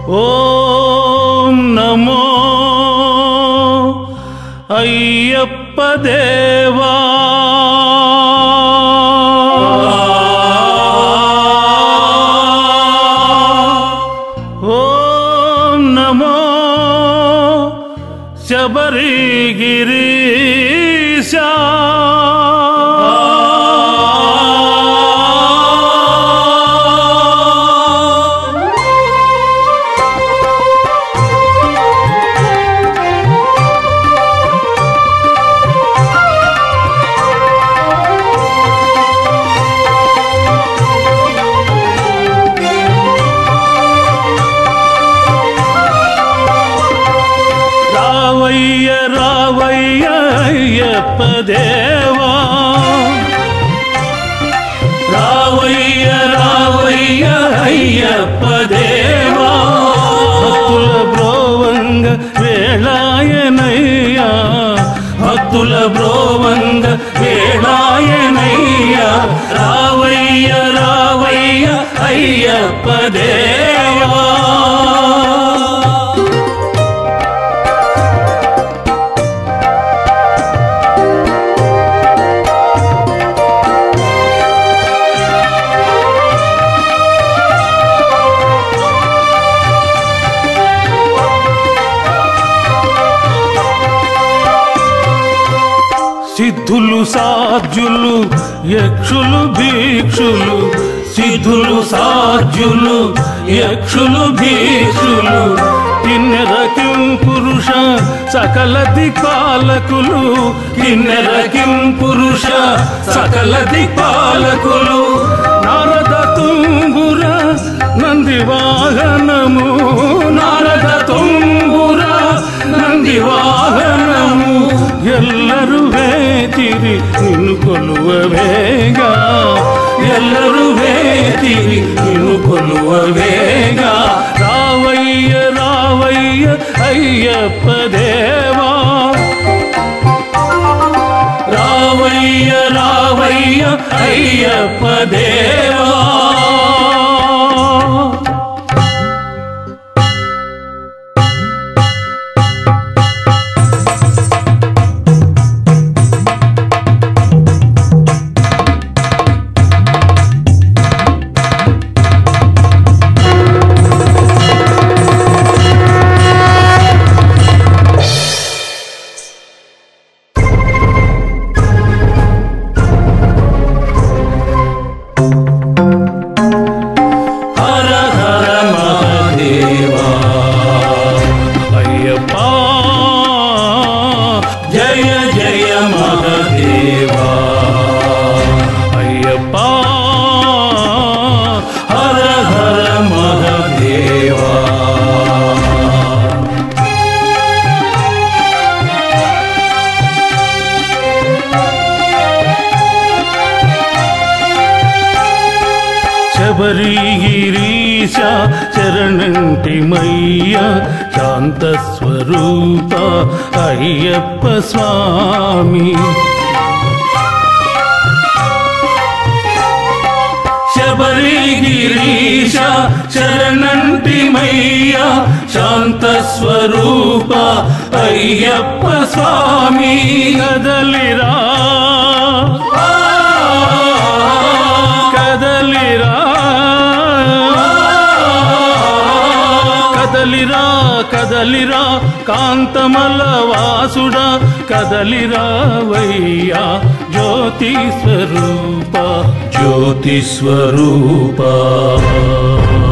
ఓం నమో అయ్యప్ప దేవా ఓం నమో శబరిగిరీశా రావయ్య రావయ్య అయ్యప్ప దేవా రావయ్య రావయ్య అయ్యప్ప దేవా భక్తుల బ్రోవంగ వేళాయనయ్యా భక్తుల బ్రోవంగ వేళాయనయ్యా రావయ్య రావయ్య అయ్యప్ప దేవా సిద్ధులు సాధ్యులు యక్షులు భీక్షులు సిద్ధులు సాధ్యులు యక్షులు భీక్షులు కిన్నెరకిం పురుష సకల దిక్పాలకులు కిన్నెరకిం పురుష సకల దిక్పాలకులు నారద తుంగుర నంది వాహనము నారద తుంగుర నంది వాహనము ಎಲ್ಲರೂ ಬೇತಿರಿ ನಿನ್ನು ಕೊಲ್ಲುವ ಬೇಗ ಎಲ್ಲರೂ ಬೇತಿರಿ ನಿನ್ನು ಕೊಲ್ಲುವ ಬೇಗ ರಾವಯ್ಯ ರಾವಯ್ಯ ಅಯ್ಯಪ್ಪ ದೇವಾ ರಾವಯ್ಯ ರಾವಯ್ಯ ಅಯ್ಯಪ್ಪ ದೇವಾ హర హర మహదేవా అయ్యప్ప జయ జయ మహదేవా అయ్యప్ప హర హర మహదేవా శబరిగిరీశ శరణంటి మయ్య శాంత స్వరూప అయ్యప్ప స్వామి శబరిగిరీశ శరణంటి మయ్య శాంత స్వరూప అయ్యప్ప స్వామి కదలిరా కదలిరా కదలిరా కదలిరా కాంతమల వాసుడా కదలిరా వయ్యా జ్యోతి స్వరూప జ్యోతి స్వరూప